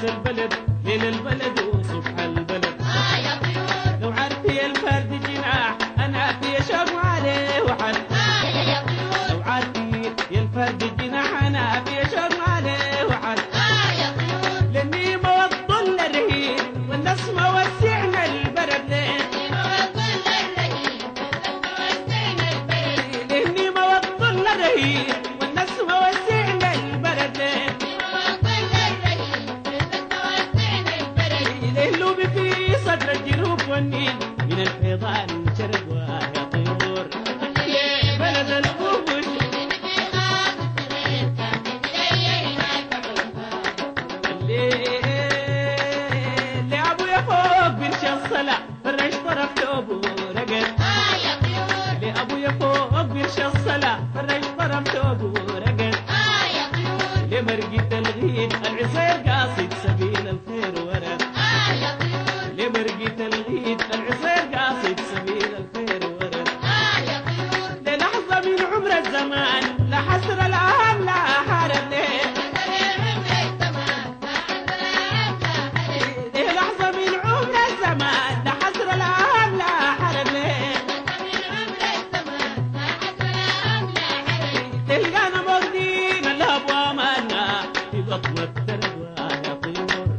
البلد ليل البلد وصبح البلد لو عرفي الفرد جناح انا في شوق عليه وحد لو عرفي الفرد جناح انا في شوق عليه وحد لاني موضل الرهيب والناس موسعنا البلد ليه لاني موضل الرهيب والناس موسعنا البلد ليه ليلو في صدر الجنوب والنيل من الفيضان شرب ويا طيور بلد القبش اللي ابويا فوق بنشا الصلاة فرش طرف ثوبه رقد اللي ابويا فوق بنشا الصلاة فرش طرف ثوبه رقد لمرقة الغيد العصير قاصد سبيل الخير ورد لمرقة الغيد العصير قاصد سبيل الخير ورد للحظة من عمر الزمان لا حسر الأهم لا حارب ليه للحظة من عمر الزمان لا حسر الأهم لا حارب ليه تلقانا موجودين الأبواب مالنا في بطن الدرب ويا طيور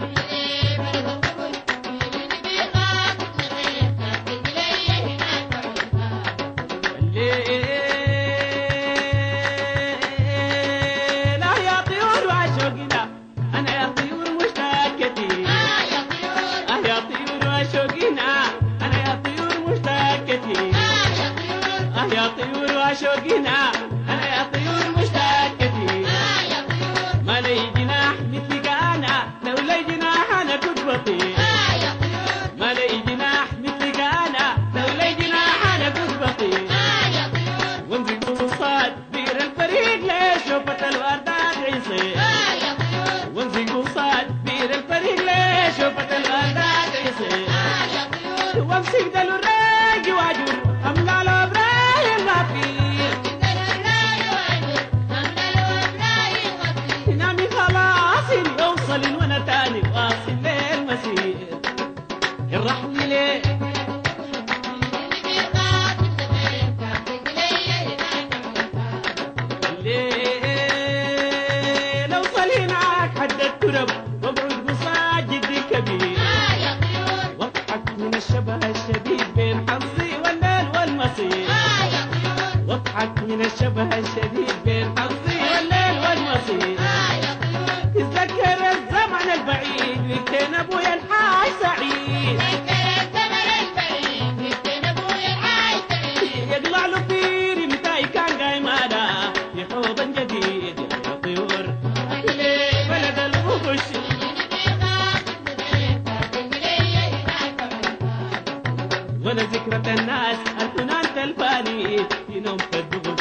لا يا طيور وعشوقنا انا يا طيور مشتاق كتير اه يا طيور وعشوقنا انا يا طيور مشتاق كتير اه يا طيور وعشوقنا انا يا طيور مشتاق كتير ما لي جناح مثلك انا لو لي جناح انا كنت بطير ما لي جناح مثلك انا لو لي جناح انا كنت بطير وامسك صاد بير الفريق ليش شوفت الوردات عيصير وامسك صاد بير الفريق ليش شوفت الوردات عيصير وامسك دلو الراجي واجر املا له برايم غفير نامي خلاص يوصل وانا تاني واصل للمسير الرحمة ليه ليه لو صل هناك حد الترب واقعد قصاد جدي كبير واضحك من الشبه الشديد بين حظي والليل والمصير واضحك من الشبه الشديد بين حظي والليل والمصير تذكر الزمن البعيد وكان ابويا الحاج سعيد يطلع له فيري متاي كان قايم انا في حوض جديد يا طيور بلد الوحوش ولا ذكرى الناس الحنان تلفاني في نوم الدغم